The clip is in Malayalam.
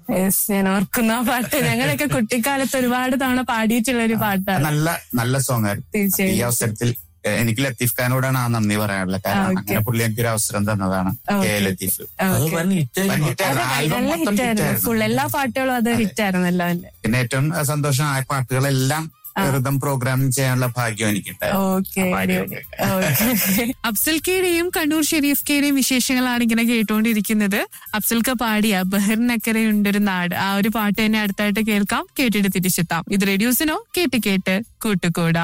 യെസ് ഞാൻ ഓർക്കുന്ന ആ പാട്ട് ഞങ്ങളൊക്കെ കുട്ടിക്കാലത്ത് ഒരുപാട് തവണ പാടിയിട്ടുള്ള ഒരു പാട്ടാണ് നല്ല നല്ല സോങ് ആയിരുന്നു ഈ തീർച്ചയായും അവസരത്തിൽ എ- എനിക്ക് ലത്തീഫ് ഖാനോടാണ് ആ നന്ദി പറയാനുള്ളത് കാരണം ആ, okay. അങ്ങനെ പുള്ളി എനിക്ക് ഒരു അവസരം തന്നതാണ് Okay. കെ ലത്തീഫ് അത് ഓക്കെ വൻ ഹിറ്റ് വൻ hit അതെ ആയിരുന്നു. ആൽബം നല്ല മൊത്തം ഹിറ്റ് hit ആയിരുന്നു ആയിരുന്നു. ഫുൾ എല്ലാ പാട്ടുകളും അത് അതെ. ഹിറ്റ് ആയിരുന്നല്ലോ അതിന്റെ പിന്നെ ഏറ്റവും സന്തോഷം ആ പാട്ടുകളെല്ലാം ആ. റിതം പ്രോഗ്രാമിംഗ് ചെയ്യാനുള്ള ഭാഗ്യം എനിക്കുണ്ടായിരുന്നു ഓക്കെ അപ്പൊ അടിപൊളി അടിപൊളി. അഫ്സൽ കെയുടെയും കണ്ണൂർ ഷെരീഫ് കെയുടെയും വിശേഷങ്ങളാണ് ഇങ്ങനെ കേട്ടുകൊണ്ടിരിക്കുന്നത് അഫ്സൽ ക പാടിയ ബഹിർനക്കരയുണ്ടൊരു നാട് ആ ഒരു പാട്ട് തന്നെ അടുത്തായിട്ട് കേൾക്കാം കേട്ടിട്ട് തിരിച്ചെത്താം ഇത് റേഡിയോസിനോ കേട്ട് കേട്ട് കൂട്ടുകൂടാ